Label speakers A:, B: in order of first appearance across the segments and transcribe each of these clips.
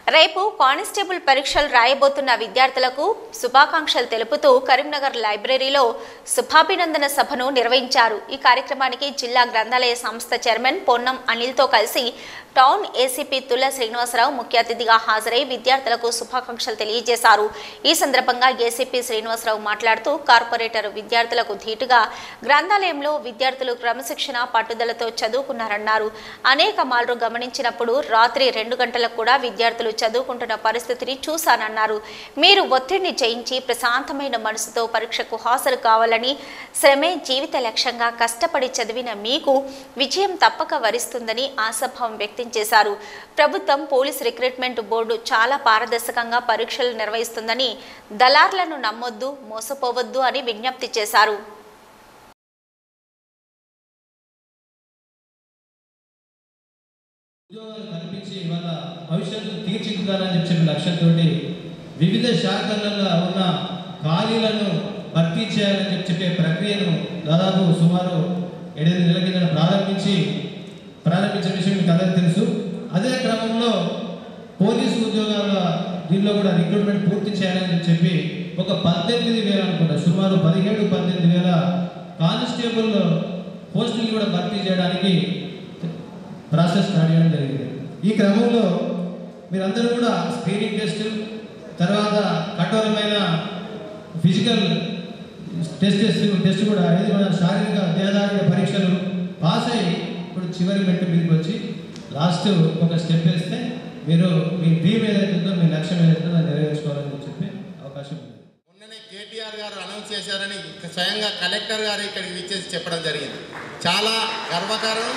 A: రేపు కానిస్టేబుల్ పరీక్షలు రాయబోతున్న విద్యార్థులకు శుభాకాంక్షలు తెలుపుతూ కరీంనగర్ లైబ్రరీలో శుభాభినందన సభను నిర్వహించారు ఈ కార్యక్రమానికి జిల్లా గ్రంథాలయ సంస్థ చైర్మన్ పొన్నం అనిల్తో కలిసి టౌన్ ఏసీపీ తుల్ల శ్రీనివాసరావు ముఖ్య అతిథిగా హాజరై విద్యార్థులకు శుభాకాంక్షలు తెలియజేశారు ఈ సందర్భంగా ఏసీపీ శ్రీనివాసరావు మాట్లాడుతూ కార్పొరేటర్ విద్యార్థులకు ధీటుగా గ్రంథాలయంలో విద్యార్థులు క్రమశిక్షణ పట్టుదలతో చదువుకున్నారన్నారు అనేక మార్లు గమనించినప్పుడు రాత్రి రెండు గంటలకు కూడా విద్యార్థులు చదువుకుంటున్న పరిస్థితిని చూశానన్నారు మీరు ఒత్తిడిని జయించి ప్రశాంతమైన మనసుతో పరీక్షకు హాజరు కావాలని శ్రమే జీవిత లక్ష్యంగా కష్టపడి చదివిన మీకు విజయం తప్పక వరిస్తుందని ఆశాభావం వ్యక్తం చేశారు ప్రభుత్వం పోలీస్ రిక్రూట్మెంట్ బోర్డు చాలా పారదర్శకంగా పరీక్షలు నిర్వహిస్తుందని దళార్లను నమ్మొద్దు మోసపోవద్దు అని విజ్ఞప్తి చేశారు
B: ఉద్యోగాలు కల్పించి వాళ్ళ భవిష్యత్తు తీర్చిదిద్దాలని చెప్పి లక్ష్యంతో వివిధ శాఖలలో ఉన్న ఖాళీలను భర్తీ చేయాలని చెప్పి చెప్పే ప్రక్రియను దాదాపు సుమారు ఎనిమిది నెలల కింద ప్రారంభించి ప్రారంభించిన విషయం మీకు అందరికీ తెలుసు అదే క్రమంలో పోలీసు ఉద్యోగాల దీనిలో కూడా రిక్రూట్మెంట్ పూర్తి చేయాలని చెప్పి ఒక పద్దెనిమిది వేల అనుకుంటా సుమారు పదిహేడు పద్దెనిమిది వేల కానిస్టేబుల్ పోస్టులు కూడా భర్తీ చేయడానికి ప్రాసెస్ స్టార్ట్ చేయడం జరిగింది ఈ క్రమంలో మీరందరూ కూడా స్క్రీనింగ్ టెస్ట్ తర్వాత కఠోరమైన ఫిజికల్ టెస్ట్ టెస్ట్ టెస్ట్ కూడా అనేది మన శారీరక దేహదారిక పరీక్షలు పాస్ అయ్యి ఇప్పుడు చివరి మెట్టు మీదకి వచ్చి లాస్ట్ ఒక స్టెప్ వేస్తే మీరు మీ డ్రీమ్ ఏదైతే ఉందో మీ లక్ష్యం ఏదైతే ఉందో దాన్ని నెరవేర్చుకోవాలని చెప్పి అవకాశం ఉంది
C: మొన్ననే కేటీఆర్ గారు అనౌన్స్ చేశారని స్వయంగా కలెక్టర్ గారు ఇక్కడికి విచ్చేసి చెప్పడం జరిగింది చాలా గర్వకారం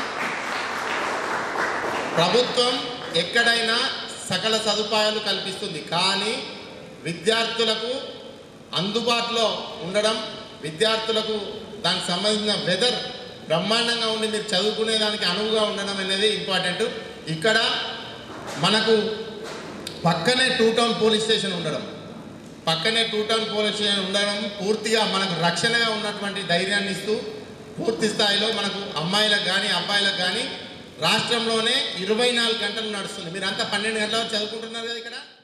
C: ప్రభుత్వం ఎక్కడైనా సకల సదుపాయాలు కల్పిస్తుంది కానీ విద్యార్థులకు అందుబాటులో ఉండడం విద్యార్థులకు దానికి సంబంధించిన వెదర్ బ్రహ్మాండంగా ఉండి మీరు చదువుకునే దానికి అనువుగా ఉండడం అనేది ఇంపార్టెంట్ ఇక్కడ మనకు పక్కనే టూ టౌన్ పోలీస్ స్టేషన్ ఉండడం పక్కనే టూ టౌన్ పోలీస్ స్టేషన్ ఉండడం పూర్తిగా మనకు రక్షణగా ఉన్నటువంటి ధైర్యాన్ని ఇస్తూ పూర్తి స్థాయిలో మనకు అమ్మాయిలకు కానీ అబ్బాయిలకు కానీ రాష్ట్రంలోనే ఇరవై నాలుగు గంటలు నడుస్తుంది మీరంతా పన్నెండు గంటల వరకు చదువుకుంటున్నారు కదా ఇక్కడ